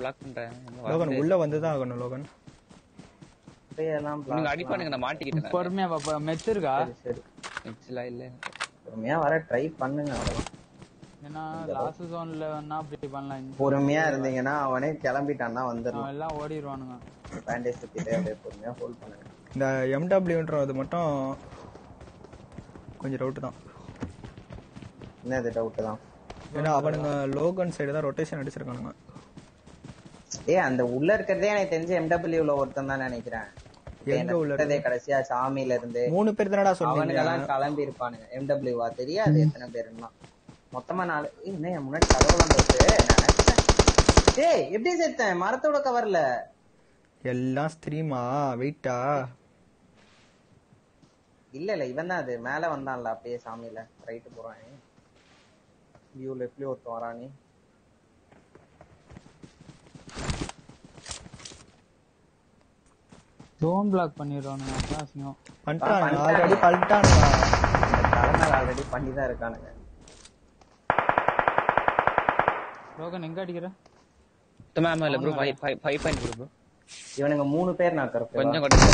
Black பண்றேன் Logan உள்ள வந்துதான் ஆகணும் லோகன் அப்படியெல்லாம் நீங்க block அடிப்பானுங்க நான் மாட்டிக்கிட்டேன் பொறுமையா பாப்பா மெத்து இருக்கா சரி நெக்ஸ்ட்லாம் இல்ல பொறுமையா வர ட்ரை பண்ணுங்க அவ்வளவுதான் ஏன்னா லாஸ்ட் ஜோன்ல வேணா அப்படி பண்ணலாம் இந்த பொறுமையா இருந்தீங்கன்னா அவனே கிளம்பிட்டான்னா வந்துடலாம் அவன் எல்லாம் ஓடிடுவானுங்க பேண்டேஜ் சுத்திட்டு அப்படியே பொறுமையா ஹோல்ட் பண்ணுங்க இந்த எம்டபிள்யூன்றது மட்டும் கொஞ்சம் டவுட் தான் என்ன இது டவுட் தான் ஏன்னா அவனுங்க லோகன் சைடு தான் ரொட்டேஷன் அடிச்சிருக்கானுங்க ஏய் அந்த உள்ள இருக்கிறதே எனக்கு தெரிஞ்சு எம்டபிள்யூல ஒருத்தன் தான் நினைக்கிறேன் எங்க உள்ள இருக்கிறதே கடைசியா சாமியில இருந்து மூணு பேர் தானடா சொன்னீங்க அவனுங்க எல்லாம் கிளம்பி இருப்பானுங்க எம்டபிள்யூவா தெரியாது எத்தனை பேருன்னா மொத்தமா நாலு ஏய், என்ன என் முன்னாடி கதவுலாம் போச்சு நான் நினைச்சேன் ஏய் எப்படி செத்தேன் மரத்தோட கவர்ல எல்லாம் ஸ்திரீமா வெயிட்டா இல்ல இல்ல இவன் தான் அது மேல வந்தான்ல அப்படியே சாமியில ரைட்டு போறான் வியூ லெஃப்ட்லயும் ஒருத்தன் வரானே ஜோன் பிளாக் பண்ணிடுவானுங்க அதான் அசிங்கம் பண்ணிட்டானுங்க ஆல்ரெடி பண்ணிட்டானுங்க தலைமையில் ஆல்ரெடி பண்ணி தான் இருக்கானுங்க ரோகன் எங்க அடிக்கிற சுத்தமா இல்ல bro five five five point bro இவனுங்க மூணு பேர் நான் கருப்பு கொஞ்சம் கூட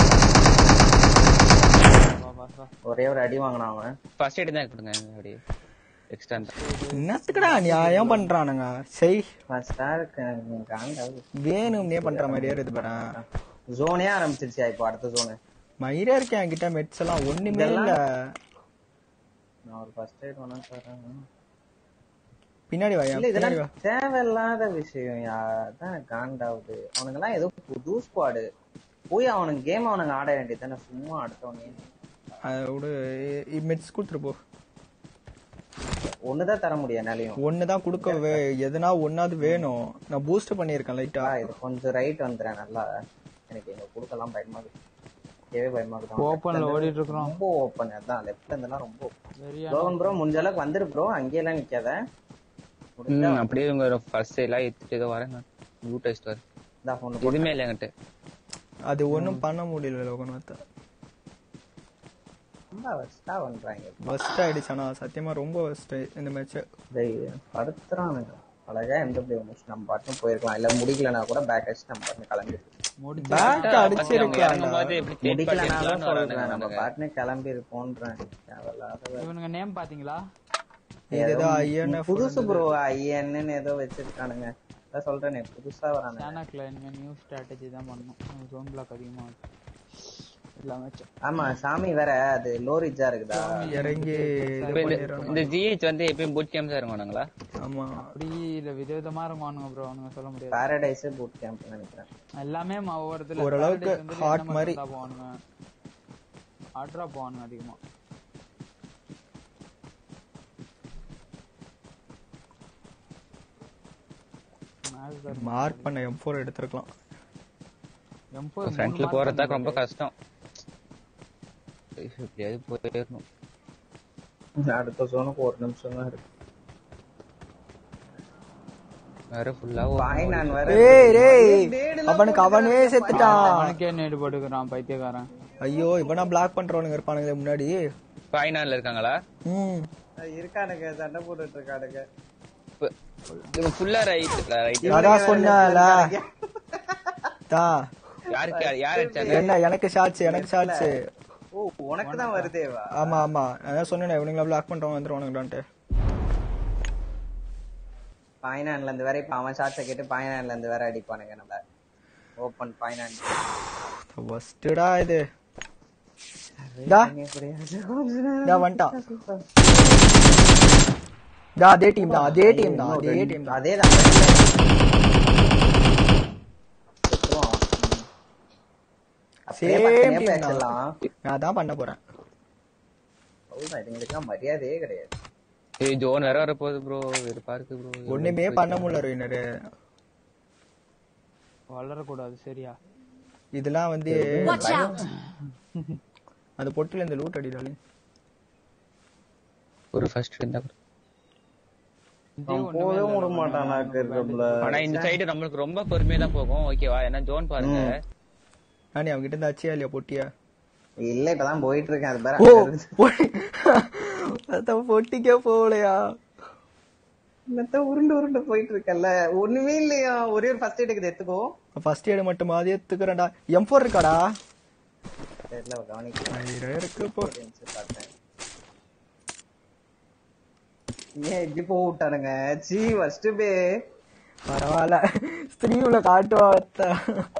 வா வா வா ஒரே ஒரு அடி வாங்கினான் அவன் ஃபர்ஸ்ட் எய்ட் தான் கொடுங்க அப்படியே எக்ஸ்ட்ரா என்னத்துக்குடா நியாயம் பண்றானுங்க செய் ஃபர்ஸ்டா இருக்கு காண்டாவது வேணும்னே பண்ற மாதிரியே இருக்கு பாரு ஜோனே ஆரம்பிச்சிருச்சியா இப்போ அடுத்த ஜோனு மயிரே இருக்கேன் என்கிட்ட மெட்ஸ் எல்லாம் ஒண்ணுமே இல்ல நான் ஒரு ஃபர்ஸ்ட் எய்ட் வேணா தரேன் பின்னாடி வா இல்ல என் பின்னாடி இதெல்லாம் வா தேவையில்லாத விஷயம் யா அதான் காண்டாவுது அவனுங்க எல்லாம் ஏதோ புது ஸ்குவாடு போய் அவனுங்க கேம் அவனுங்க ஆட வேண்டியதானே சும்மா அடுத்தவனே அதை விடு மெட்ஸ் கொடுத்துட்டு போ ஒண்ணுதான் தர முடியும் என்னாலையும் ஒண்ணுதான் கொடுக்க வே- எதுனா ஒன்னாவது வேணும் நான் பூஸ்ட் பண்ணியிருக்கேன் லைட்டா ஆ, இது கொஞ்சம் ரைட் வந்துறேன் நல்லா எனக்கு இங்க கொடுக்கலாம் பயமா இருக்கு கேவே பயமா இருக்கு ஓப்பன்ல ஓடிட்டு இருக்கிறோம் ரொம்ப ஓப்பன் அதான் லெஃப்ட்ல இருந்தெல்லாம் ரொம்ப வெறியா ரோகன் ப்ரோ முடிஞ்ச அளவுக்கு வந்துரு ப்ரோ அங்கேயெல்லாம் நிக்காத முடிஞ்சா ம் அப்படியே உங்க ஃபர்ஸ்ட் எல்லாம் எடுத்துட்டு ஏதோ வரேன் ரூட் டெஸ்ட் வர இந்தா phone எதுவுமே இல்லை என்கிட்ட அது ஒண்ணும் பண்ண முடியல லோகன் மத்த ரொம்ப வஸ்டா பண்றாங்க ஃபர்ஸ்ட் ஆயிடுச்சானா சத்தியமா ரொம்ப ஃபர்ஸ்ட் இந்த மேட்ச் டேய், படுத்துறானுங்க அழகா எந்த பிளே முடிச்சு நம்ம பாட்டும் போயிருக்கலாம் இல்ல முடிக்கலனா கூட பேக் அடிச்சு நம்ம பாட்டு கிளம்பி முடிச்சு பேக் அடிச்சிருக்கலாம் இறங்கும்போது எப்படி தேடி முடிக்கலனாலும் பார்த்து சொல்றேன் நம்ம வரானுங்க பாட்டுன்னு கிளம்பி இருப்போன்றேன் தேவையில்லாத வேலை. இவனுங்க நேம் பாத்தீங்களா இதுதான் ஐஎன்எஃப் புதுசு ப்ரோ ஐஎன்னு ஏதோ வச்சிருக்கானுங்க அதான் சொல்றேனே புதுசா வரானுங்க சேனாக்ல இனிமே நியூ ஸ்ட்ராட்டஜி தான் பண்ணணும் ஜோன் பிளாக் அதிகமா இருக்கு எல்லா மேட்சும் ஆமா சாமி வேற அது லோரிஜா இருக்குதா இறங்கி இது இப்ப இந்த- பண்ணிடுறானுங்க இந்த ஜிஹெச் வந்து எப்பயும் பூட் கேம்ஸ் தான் இறங்குவானுங்களா ஆமா அப்படி இல்ல விதவிதமா இருக்குவானுங்க ப்ரோ அவனுங்க சொல்ல முடியாது பாரடைஸ் பூட் கேம்ப் நினைக்கிறேன் எல்லாமே ம- ஒவ்வொரு இதுல ஓரளவுக்கு Paradise வந்து hot என்ன மாதிரி. தான் போவானுங்க ஆட்ரா போவானுங்க அதிகமா மார்க் பண்ண எம் ஃபோர் எடுத்திருக்கலாம் M4 ஃப்ரண்ட்ல மூணு போறதா mark ரொம்ப கஷ்டம் எப்படியாவது போயிடணும் அடுத்த ஜோனுக்கு ஒரு நிமிஷம் தான் இருக்கு வேற ஃபுல்லா பாய் நான் வேற ஏய் டேய் அவனுக்கு அவனே செத்துட்டான் அவனுக்கே நேடு போட்டுக்கிறான் பைத்தியக்காரன் ஐயோ இவனா பிளாக் பண்றவனுங்க இருப்பானுங்களே முன்னாடி ஃபைனால இருக்காங்களா ம் இருக்கானுங்க சண்டை போட்டுட்டு இருக்கானுங்க இப்ப- இவன் ஃபுல்லா ரைட் ரைட் அதான் சொன்னல தா யாருக்கு யார் யார் அடிச்சாங்க என்ன எனக்கு ஷாட்ஸ் எனக்கு ஷாட்ஸ் ஓ உனக்கு தான் வருதேவா ஆமா ஆமா அதான் சொன்னேன் இவனுங்கள பிளாக் பண்றவங்க வந்துருவானுங்களான்ட்டு பாய்னான்ல இருந்து வேற இப்ப அவன் ஷாட்ஸை கேட்டு பாய்னான்ல இருந்து வேற அடிப்பானுங்க நம்ம ஓபன் பாய்னான் ஃபர்ஸ்டடா இது டா டா வந்துட்டான் டா அதே டீம் தான் அதே டீம் தான் அதே டீம் தான் அதே தான் Same team தான். பேசலாம் நான் தான் பண்ண போறேன் இதுங்களுக்குலாம் மரியாதையே கிடையாது ஏய் ஜோன் வேற வர போகுது ப்ரோ வெறுப்பா இருக்கு ப்ரோ ஒண்ணுமே பண்ண முடியல ரோயினரு வளரக்கூடாது சரியா இதெல்லாம் வந்து அந்த பொட்டுல இந்த லூட் அடிடாலே ஒரு ஃபர்ஸ்ட் இருந்தா கூட. இதே ஒண்ணுமே போகவே இல்ல, விட நம்ம மாட்டானா நம்ம இருக்கிறதுல ஆனா இந்த சைடு நம்மளுக்கு ரொம்ப பொறுமையா தான் போகும் ஓகேவா ஏன்னா ஜோன் பாருங்க நானே அவங்கிட்ட இருந்து அச்சியா இல்லையா பொட்டியா இல்ல இப்பதான் போயிட்டு இருக்கேன் அது ஓ பேர பொ- அதான் பொட்டிக்கே போகலையா என்னத்த உருண்டு உருண்டு போயிட்டு இருக்கல்ல ஒண்ணுமே இல்லையா ஒரே ஒரு ஃபர்ஸ்ட் எய்டுக்கு எடுத்துக்கோ ஃபர்ஸ்ட் எய்டு மட்டும் அது எடுத்துக்கிறேன்டா எம் ஃபோர் இருக்காடா தெரியல கவனிக்க ஆயிரம் இருக்கு இப்போ பார்த்தேன் ஏன் இப்படி போக விட்டானுங்க சி ஃபர்ஸ்ட் பே பரவாயில்ல ஸ்திரீவுல காட்டுவா அத்தை.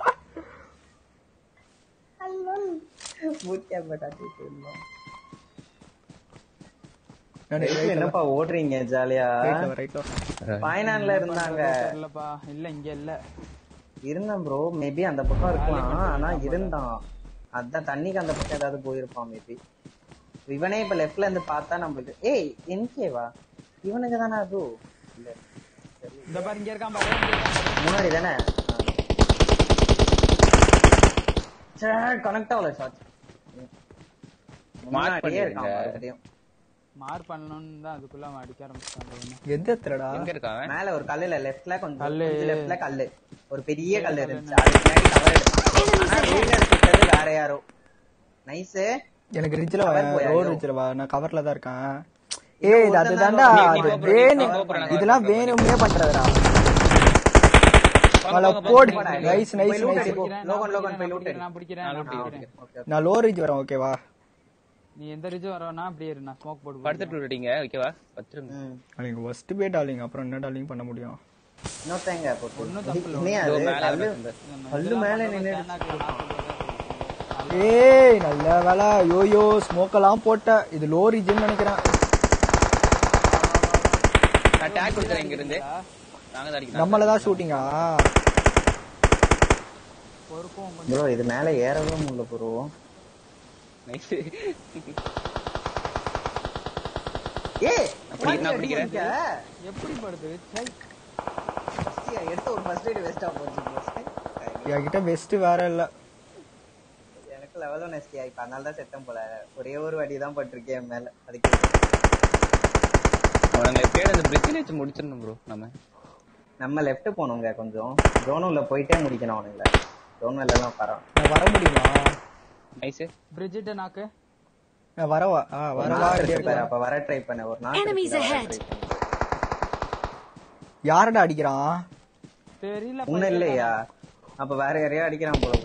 பூட் கேம்ப்ல காட்டிட்டு இருந்தோம் நானு Right ல right ல என்னப்பா ஓடுறீங்க ஜாலியா right ல வா, right ல வா. பைனான்ல இருந்தாங்க தெரியலப்பா இல்ல இங்க இல்ல இருந்தான் ப்ரோ மேபி அந்த பக்கம் இருக்கலாம் ஆனா இருந்தான் அதான் தண்ணிக்கு அந்த பக்கம் ஏதாவது போயிருப்பான் மேபி இவனே இப்ப லெஃப்ட்ல இருந்து பார்த்தா நம்மளுக்கு ஏய் என்கேவா இவனுக்கு தானே அது இல்ல இந்த பாரு இங்க இருக்கான் பாரு இங்க இருக்கான் பாரு. முன்னாடி தானே கனெக்ட் ஆகல ஷார்ட் முன்னாடியே பண்ணிடுங்க. இருக்கான் மறுபடியும் மார் பண்ணணும்னு தான் அதுக்குள்ள அவன் அடிக்க ஆரம்பிச்சிட்டான் இவனை. எந்த இடத்துலடா எங்க இருக்கான் மேல ஒரு கல்லுல லெஃப்ட்ல கொஞ்சம் கல்லு. லெஃப்ட்ல கல்லு ஒரு பெரிய கல்லு இருந்துச்சு அதுக்கு முன்னாடி கவர் எடுத்தான் ஆனா ரூலர் சுட்டது வேற யாரோ நைஸ் எனக்கு ரிட்ஜ்ல Cover போயா, ரோடு ஐயோ. ரிட்ஜ்ல வா நான் கவர்ல தான் இருக்கேன் ஏய் இது ஒருத்தன் அதுதான்டா தான் அது நீ கோபுரம், வேணும் நீ கோபுரம், இதெல்லாம் நான் வேணும்னே பண்றதுடா போங்க, அவளை போங்க, போடு போங்க. நைஸ் போய் நைஸ் loot நைஸ் அடிப்போ. பிடிக்கிறேன், லோகன், நான் லோகன் போய் loot பிடிக்கிறேன், நான் பிடிக்கிறேன் நான் நான் loot பிடிக்கிறேன் நான் லோ ரிட்ஜ் வரேன் ஓகேவா நீ எந்த ரிஜ் வரவனா அப்படியே இரு நான் ஸ்மோக் போட்டு படுத்துட்டு விட்டீங்க ஓகேவா பத்துருங்க எனக்கு ஃபர்ஸ்ட் பே டாலிங் அப்புறம் என்ன டாலிங் பண்ண முடியும் இன்னொருத்தங்க போட்டு ஒண்ணும் தப்பு இல்ல. இன்னே இதோ அது மேல கல்லு இருக்கு. கல்லு மேல நின்னு ஏய் நல்ல வேலை யோயோ ஸ்மோக் எல்லாம் போட்ட இது லோ ரிட்ஜ்னு நினைக்கிறேன் நான் டேக் கொடுக்குறேன் இங்க இருந்து நாங்க தான் அடிக்கிறோம் நம்மளதான் ஷூட்டிங்கா பொறுப்பும் கொஞ்சம் ப்ரோ இது மேல ஏறவே முடியல ப்ரோ நைஸ் ஏய் அப்படி- நான் பிடிக்கிறேன். எப்படி படுது சை. எடுத்து ஒரு ஃபர்ஸ்ட் எய்ட் வேஸ்டா போச்சு bro. என்கிட்ட பெஸ்ட் வேற இல்ல எனக்கு லெவல் ஒன் எஸ்டியா இப்ப அதனால தான் செத்தம் போல ஒரே ஒரு வாடி தான் பட்டிருக்கேன் என் மேல அதுக்கு அவனுங்களை எப்படியாவது அந்த பிரிட்ஜில் வச்சு முடிச்சிடணும் ப்ரோ நம்ம நம்ம லெஃப்ட் போகணுங்க கொஞ்சம் ஜோன் உள்ள போயிட்டே முடிக்கணும் அவனுங்கள ஜோன் வெளில எல்லாம் வரோம் நான் வர முடியுமா நைஸ் பிரிட்ஜிட்ட நாக்கு நான் வரவா ஆ வரவா இப்படி பாரு இருக்கலாம். அப்ப வர ட்ரை பண்ண ஒரு நாள் Enemies ahead. யாரடா அடிக்கிறான் தெரியல ஒண்ணும் இல்லையா அப்ப வேற யாரையோ அடிக்கிறான் போல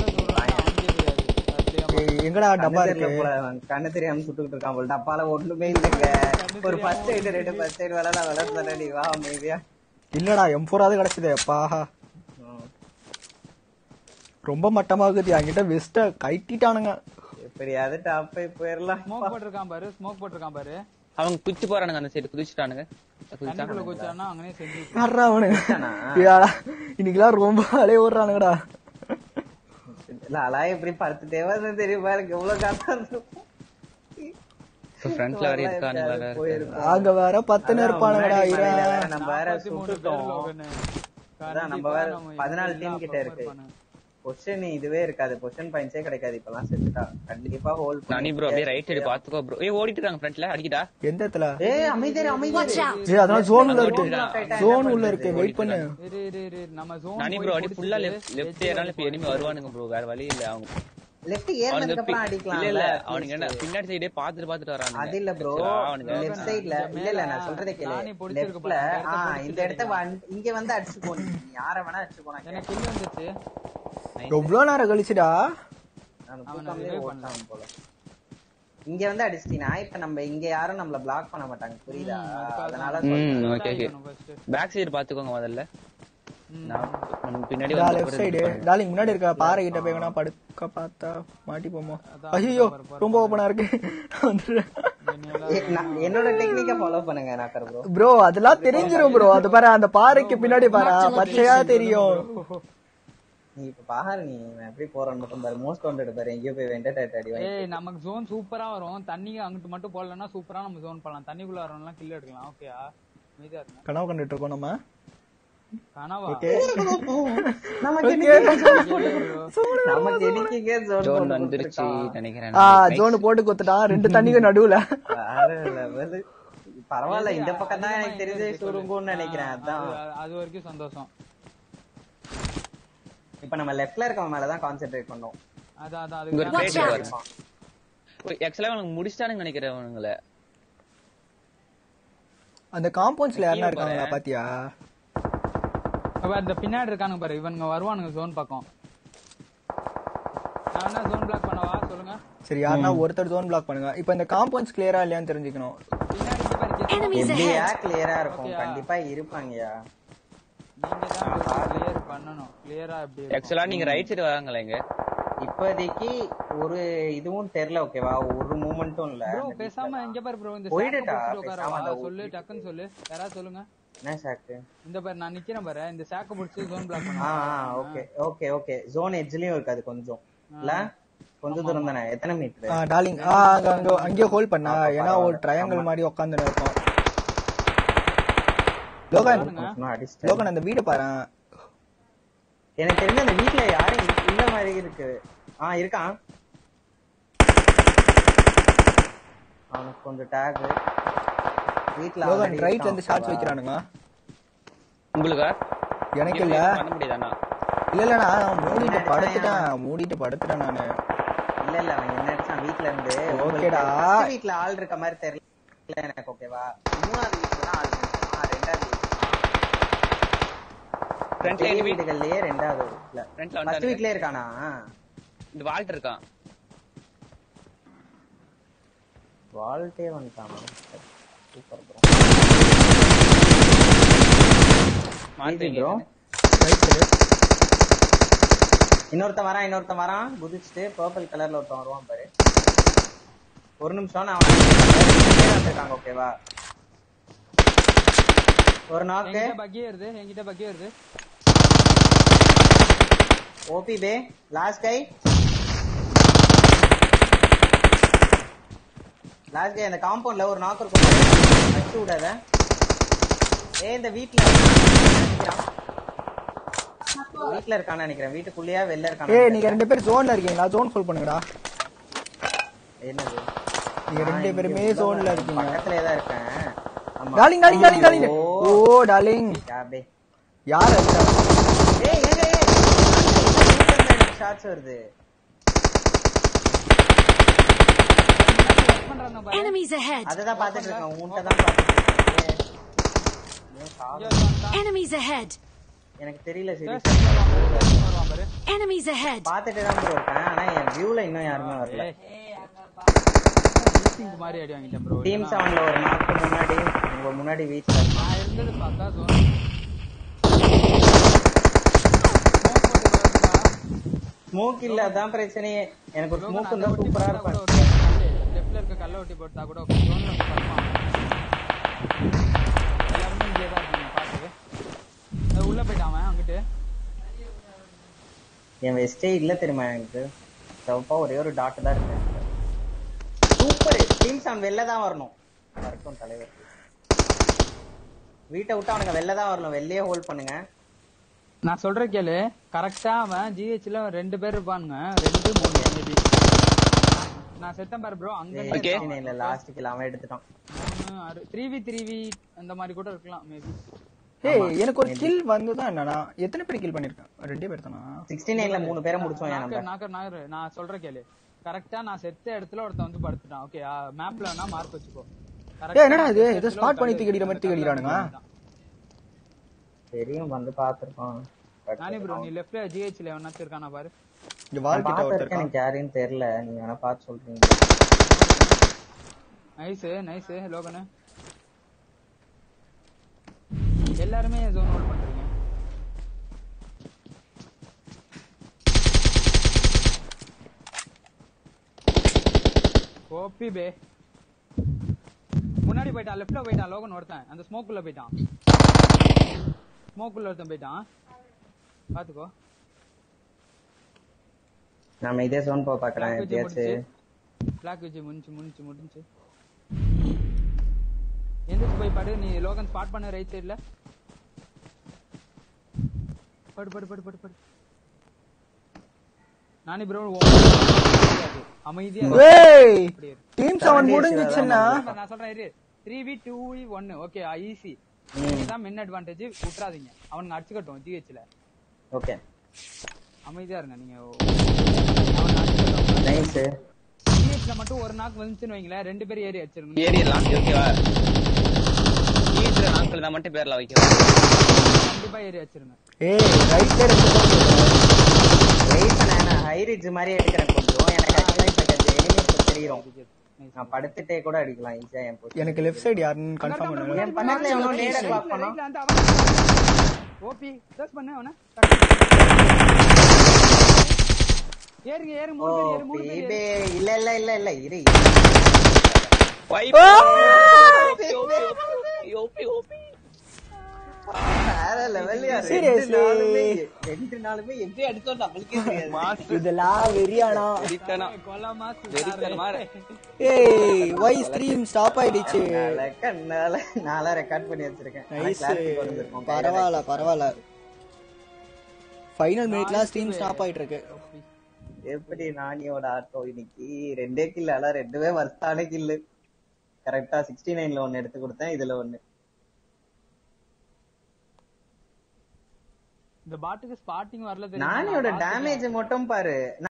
ஏய், எங்கடா டப்பா கண்ணு இருக்கு தெரியல போல அவன் கண்ணு தெரியாம சுட்டுக்கிட்டு இருக்கான் போல டப்பால ஒண்ணுமே இல்லைங்க ஒரு ஃபர்ஸ்ட் எய்ட் ரெண்டு ஃபர்ஸ்ட் எய்ட் வேலை நான் விளையாடுறேன் வா அமைதியா இல்லடா எம் ஃபோராவது கிடைச்சது அப்பாஹா ம். ரொம்ப மட்டமாகுது என்கிட்ட வெஸ்ட கைட்டிட்டானுங்க எப்படியாவது டாப் போய் போயிடலாம் ஸ்மோக் போட்டிருக்கான் பாரு ஸ்மோக் போட்டிருக்கான் பாரு அவங்க குச்சி போறானுங்க அந்த சைடு குதிச்சுட்டானுங்க தண்ணிக்குள்ள குதிச்சாங்க குச்சானா அங்கனே செஞ்சு யாரா அவனுங்க ஏடா, இன்னைக்கெல்லாம் ரொம்ப அலைய ஓடுறானுங்கடா இல்ல அலாய் எப்படி படுத்து தேவை தெரியுமா எனக்கு எவ்வளவு காசா ஃப்ரண்ட்ல வேற இருக்கானுங்க வேற போயிருக்கும் அங்க வேற பத்துன்னு இருப்பானுங்கடா முன்னாடி இரா மலையில வேற நம்ம வேற நாற்பத்தி மூணு பேர் சுட்டுட்டோம் லோகனு. அதான் நம்ம கண்டிப்பா வேற நம்ம பதினாலு இதெல்லாம் டீம் கிட்ட cover இருக்கு பண்ணணும். பொசிஷன் இதுவே இருக்காது பொசிஷன் பாயிண்ட்ஸே கிடைக்காது இப்பெல்லாம் செத்துட்டா கண்டிப்பா ஹோல் நானி ப்ரோ அப்படியே ரைட் சைடு பாத்துக்கோ ப்ரோ ஏய் ஓடிட்டு இருக்காங்க ஃப்ரண்ட்ல அடிக்கிட்டா எந்த இடத்துல ஏய் அமைதியா Watch அமைதியா out! ஏய் அதெல்லாம் ஜோன் உள்ள இருக்கு ஓடிட்டான். ஜோன் உள்ள இருக்கு வெயிட் பண்ணு இரு, இரு, இரு, நம்ம zone நானி போய் ப்ரோ அடி ஃபுல்லா புடிச்சிட்டு லெஃப்ட் ஏறால இப்ப எனிமி வருவானுங்க ப்ரோ வேற வழி இல்ல அவங்க லெஃப்ட் அவனுங்க ஏறினதுக்கு அப்புறம் பி- அடிக்கலாம் இல்ல இல்ல அவனுங்க என்ன பின்னாடி சைடே பாத்துட்டு பாத்துட்டு வரானுங்க அது இல்ல ப்ரோ சரி, அவனுங்க லெஃப்ட் சைடுல இல்ல இல்ல நான் சொல்றதை கேளு நானே பிடிச்சிருக்கு லெஃப்ட்ல பாரு, அந்த ஆ இடத்த இந்த இடத்த வந்து- இங்க வந்து அடிச்சு போனீங்க நீ யார வேணா அடிச்சு போனா எனக்கு கில் வந்துச்சு எவ்வளவு நேரம் கழிச்சுடா நான் அவனை தூக்காமலே revive ஓட்டான் போல இங்க வந்து அடிச்சிட்டீங்கன்னா இப்ப நம்ம இங்க யாரும் நம்மள பிளாக் பண்ண மாட்டாங்க புரியுதா அதனால ம் சொல்றேன். Okay okay first. Back side பாத்துக்கோங்க முதல்ல நான் உனக்கு பின்னாடி டா வந்து லெஃப்ட் சைடு டாலிங் முன்னாடி இருக்க பாறை கிட்ட போய் வேணா படுக்க பார்த்தா மாட்டி போமோ ஐயோ ரொம்ப ஓப்பனா இருக்கு வந்துடுறேன் ஏ, நான் என்னோட டெக்னிக்க ஃபாலோ பண்ணுங்க நாக்கர் ப்ரோ ப்ரோ அதெல்லாம் தெரிஞ்சிரும் ப்ரோ அது பாரு அந்த பாறைக்கு பின்னாடி பாரு பச்சையா தெரியும் நீ இப்ப பாரு நீ நான் எப்படி போறேன்னு மட்டும் பாரு மோஸ்ட் வாண்டட் பாரு எங்கேயோ போய் வெண்டட் அடி வாங்கி ஏய் நமக்கு ஜோன் சூப்பரா வரும் தண்ணி அங்கிட்டு மட்டும் போடலன்னா சூப்பரா நம்ம ஜோன் பண்ணலாம் தண்ணிக்குள்ள வரவங்கலாம் கில் எடுக்கலாம் ஓகேயா மீதா இருங்க கனவு கண்டுட்டு இருக்கோம் நம்ம கனவா நமக்கு Okay. நமக்கு எடிக்கிங்க ஜோன் ஜோன் வந்துருச்சு நினைக்கிறேன் ஆ ஜோனு போட்டு கொடுத்துட்டான் ரெண்டு தண்ணிக்கு நடுவுல வேற லெவல் பரவாயில்ல இந்த பக்கம் தான் எனக்கு தெரிஞ்சு சுருங்கும்னு நினைக்கிறேன் அதான் அது- அது வரைக்கும் சந்தோஷம் இப்ப நம்ம லெஃப்ட்ல இருக்கவன் மேலதான் கான்சென்ட்ரேட் பண்ணோம் அதான் அதான் இங்க ஒரு அதுக்கு Watch plate out. பாருங்க ஆக்சுவலா அவனுக்கு முடிச்சிட்டானுங்க நினைக்கிறேன் அவனுங்கள அந்த காம்பவுண்ட்ஸ்ல யாரா இருக்காங்களா பாத்தியா அப்ப இந்த பின்னாடி இருக்கானுங்க பாரு இவனுங்க வருவானுங்க ஜோன் பக்கம் நான் என்ன ஜோன் பிளாக் பண்ணவா சொல்லுங்க சரி யாருன்னா ஒருத்தர் ஜோன் பிளாக் பண்ணுங்க இப்போ இந்த காம்பவுண்ட்ஸ் கிளியரா இல்லையான்னு தெரிஞ்சுக்கணும் பின்னாடி இங்க பாரு கேஸ் Enemies எப்படியா ahead! கிளியரா இருக்கும் Okay-ஆ? கண்டிப்பா இருப்பாங்கயா நீங்க தான் கிளியர் பண்ணணும் கிளியரா எப்படி இருக்கும்? ஆக்சுவலா நீங்க ரைட் சைடு வாங்களேங்க இப்போதைக்கு ஒரு இதுவும் தெரியல ஓகேவா ஒரு மூமெண்ட்டும் இல்ல ப்ரோ அந்த பேசாம வீட்ல. இங்க பாரு ப்ரோ இந்த போயிடுடா, சாக்க புடிச்சு பேசாம உட்காரவா அந்த சொல்லு வீட்டுக்கு. டக்குன்னு சொல்லு யாராவது சொல்லுங்க என்ன சாக்கு இந்த பாரு நான் நிக்கிறேன் பாரு இந்த சாக்க புடிச்சு ஜோன் பிளாக் ஆ பண்ணுவேன் ஓகே ஓகே ஓகே ஜோன் எட்ஜ்லயும் இருக்காது கொஞ்சம் இல்ல கொஞ்சம் தூரம் தானே எத்தனை மீட்டர் டார்லிங் ஆ அங்க அங்க அங்கேயே ஹோல்ட் பண்ணா ஏன்னா ஒரு ட்ரையாங்கிள் மாதிரி உட்காந்துட்டு இருக்கும் லோகன் அடிச்சிட்டேன் லோகன் அந்த வீடு பாரு எனக்கு தெரிஞ்ச அந்த வீட்ல யாரும் இல்ல- இல்ல மாதிரி இருக்கு ஆ இருக்கான் அவனுக்கு கொஞ்சம் டேக் வீட்ல லோகன் already ரைட்ல இருந்து இருக்கான், ஷார்ட்ஸ் ஓகேவா? வைக்கிறானுங்க உங்களுக்கா எனக்கு இல்ல பண்ண முடியாதாண்ணா இல்ல இல்ல நான் மூடிட்டு படுத்துட்டேன் மூடிட்டு படுத்துட்டேன் நானு இல்ல இல்ல அவன் என்ன அடிச்சான் வீட்ல இருந்து ஓகேடா. உங்களுக்கு first வீட்ல ஆள் இருக்க மாதிரி தெரியல எனக்கு ஓகேவா மூணாவது வீட்ல தான் ஆள் இருக்கு ஆ, ரெண்டாவது வீட்ல ஃப்ரண்ட்ல பெரிய எங்க வீடு வீடுகள்லயே ரெண்டாவது வீட்ல ஃப்ரண்ட்ல ஃபர்ஸ்ட் வந்தாரு வீட்லயே இருக்கானா இந்த வால்ட் இருக்கான் வால்ட்டே வந்துட்டான் சூப்பர் ப்ரோ மாத்தி ப்ரோ ரைட் சைடு இன்னொருத்தன் வரான் இன்னொருத்தன் வரான் குதிச்சுட்டு பர்பிள் கலர்ல ஒருத்தன் வருவான் பாரு ஒரு நிமிஷம் நான் அவனை ரெண்டு பேர் வந்திருக்காங்க ஓகேவா ஒரு நாக்கு என்கிட்ட பக்கி வருது என்கிட்ட பக்கி வருது ஓபி பே லாஸ்ட் கை லாஸ்ட் கை அந்த காம்பவுண்ட்ல ஒரு நாக்கு இருக்கும் பாரு. அடிச்சு விடாத ஏ இந்த வீட்ல நிக்கிறான். வீட்ல இருக்கான்னு நினைக்கிறேன் வீட்டுக்குள்ளேயா வெளில இருக்கானு ஏய் நீங்க ரெண்டு பேரும் ஜோன்ல இருக்கீங்களா ஜோன் ஹோல்ட் பண்ணுங்கடா என்னது நீங்க ரெண்டு நான் பேருமே இங்க ஜோன்ல உள்ள இருக்கீங்க பக்கத்துலயே தான் இருக்கேன் ஆமா. Darling darling darling darling oh, oh darling யாபே. யார் அது ஏய், ஏங்க, ஏய். shots வருது Rush பண்றானுங்க பாரு Enemies ahead! அததான் பாத்துட்டு இருக்கேன் உன்கிட்ட தான் பாத்துட்டு இருக்கேன் ஏன் சாவு? Enemies ahead! எனக்கு தெரியல சரி வருவான் பாரு Enemies ahead! பாத்துட்டு தான் bro இருக்கேன் ஆனா என் வியூல இன்னும் யாருமே வரல Missing மாதிரி அடி வாங்கிட்டேன் ப்ரோ டீம் செவன்ல ஒரு நாக்கு முன்னாடி உங்க முன்னாடி வீட்ல இருந்தான். நான் இருந்தது பார்த்தா zone. Smoke போட்டு பாருப்பா. ஸ்மோக் இல்ல அதான் பிரச்சனையே எனக்கு ஒரு லோகன் ஸ்மோக் அதை இருந்தா ஒட்டி சூப்பரா போட்டா கூட இருக்கும் okay. கல்லு, leftல இருக்க கல்லை ஒட்டி போட்டா கூட okay. Zone ல வந்து படுப்பான். எல்லாருமே இங்கே தான் இருக்கீங்க, பாத்து. அது உள்ள போயிட்டான் அவன், அங்கிட்டு. என் வெஸ்டே இல்ல தெரியுமா எனக்கு சிவப்பா ஒரே ஒரு டாட் தான் இருக்கு சூப்பர் டீம் செவன் வெளில தான் வரணும் வரட்டும் தலைவர் வீட்டை விட்டு அவனுங்க வெளில தான் வரணும் வெளியே ஹோல்ட் பண்ணுங்க நான் சொல்ற கேளு கரெக்டா அவன் ஜிஹெச்ல ரெண்டு பேர் இருப்பானுங்க ரெண்டு மூணு maybe. நான் செத்தேன் பாரு ப்ரோ அங்க இருந்து Okay. இருக்கான். இல்ல லாஸ்ட் கில் அவன் எடுத்துட்டான் மூணு ஆறு த்ரீ வி த்ரீ வி அந்த மாதிரி கூட இருக்கலாம் மேபி ஏய் எனக்கு ஒரு கில் வந்துதான் என்னன்னா எத்தனை பேர் கில் பண்ணிருக்கேன் ரெண்டே பேர் தானா சிக்ஸ்டி நைன்ல மூணு பேரை முடிச்சோம் ஏன் நம்ம நாக்கர் நாக்கர் நாக்கர் நான் சொல்ற கேளு கரெக்டா நான் செத்த இடத்துல ஒருத்தன் வந்து படுத்துட்டான் ஓகே மேப்ல வேணா மார்க் வச்சுக்கோ Correct ஏய், ஆ என்னடா நான் இது? செத்த ஏதோ இடத்துல spot ஒரு பண்ணி கல்லு தூக்கி அடிக்கிற மாதிரி அந்த தூக்கி கல்லை அடிக்கிறானுங்க. அடிச்சுட்டான். தெரியும் வந்து பாத்துருக்கோம் நானி ப்ரோ நீ லெஃப்ட்ல ஜிஹெச்ல எவனாச்சும் இருக்கானா பாரு இங்க வால் கிட்ட ஒருத்தர் பாத்துருக்கேன் இருக்கான் எனக்கு யாரையும் தெரியல நீங்க வேணா பார்த்து சொல்றீங்க நைஸ் நைஸ் லோகனு எல்லாருமே ஜோன் ஹோல்ட் பண்றீங்க கோபி பே முன்னாடி போயிட்டான் லெஃப்ட்ல போயிட்டான் லோகன் ஒருத்தன் அந்த ஸ்மோக் உள்ள போயிட்டான் ஸ்மோக் உள்ள ஒருத்தன் போயிட்டான் பாத்துக்கோ நாம இதே சோன் போ பாக்குறேன் பிளாக் வச்சு எப்படியாச்சும் முடிச்சு பிளாக் வச்சு முடிஞ்சு முடிஞ்சு முடிஞ்சு எந்திரிச்சு போய் படு நீ லோகன் ஸ்பாட் பண்ண ரைட் சைடுல படு படு படு படு படு நானி ப்ரோ அமைதியா இரு. ஏய் அப்படியே இரு. டீம் செவன் முடிஞ்சிச்சுன்னா நான் சொல்றேன் இரு த்ரீ வி டூ வி ஒன்னு ஓகே ஈஸி இதுதான் மின் அட்வான்டேஜ் விட்டுறாதீங்க அவனுங்க அடிச்சுக்கட்டும் ஜிஹெச்ல ஓகே அமைதியா இருங்க நீங்க அவன் அடிச்சுக்கட்டும் நைஸ் ஜிஹெச்ல மட்டும் ஒரு நாக்கு வந்துச்சுன்னு வைங்களேன் ரெண்டு பேரும் ஏறி அடிச்சிருங்க ஏறிடலாம் ஓகேவா நீ ரைட்ல நாட்கள் தான் மட்டும் பேர்ல வைக்கிறோம் கண்டிப்பா ஏறி வச்சிருங்க ஏய் ரைட் சைடு வெயிட் பண்ண நான் ஹை ரிட்ஜ் மாதிரி எடுக்கிறேன் கொஞ்சம் எனக்கு ஆக்சுவலா இப்ப கொஞ்சம் எனிமீஸ் தெரியும் நான் படுத்துட்டே கூட அடிக்கலாம் ஈஸியா என் position. எனக்கு லெஃப்ட் சைடு யாருன்னு கன்ஃபார்ம் பண்ணுங்க என் பக்கத்துல எவனோ நேர கிளாக் பண்ணான் ரைட்ல வந்து அவன் ஓபி டஸ் பண்ணு அவன ஏறுங்க ஏறு மூணு பேர் ஏறு மூணு பேர் பேபே இல்ல இல்ல இல்ல இல்ல இரு வைப் ஓபி ஓபி வேற லெவல்யா ரெண்டு Seriously? நாளுமே ரெண்டு நாளுமே எப்படி அடிச்சோம் நம்மளுக்கே தெரியாது இதெல்லாம் வெறியானா வெறித்தனா கொலை மாசு வெறித்தனமா ஏய் வை ஸ்ட்ரீம் ஸ்டாப் ஆயிடுச்சு அதனால கண்ணால நாளா ரெக்கார்ட் பண்ணி வச்சிருக்கேன் ஆனா நைஸ் clarity கொண்டு வந்திருக்கோம். பரவாயில்ல பரவாயில்ல ஃபைனல் மினிட்லாம் ஸ்ட்ரீம் ஸ்டாப் ஆயிட்டு இருக்கு எப்படி நானியோட ஆட்டோ இன்னைக்கு ரெண்டே கில் ஆனா ரெண்டுமே வர்த்தான கில்லு கரெக்டா சிக்ஸ்டி நைன்ல ஒன்னு எடுத்து கொடுத்தேன் இதுல ஒன்னு இந்த பாட்டுக்கு ஸ்பாட்டிங் வரல தெரியுமா? நானியோட நான் டேமேஜ் மட்டும் பாரு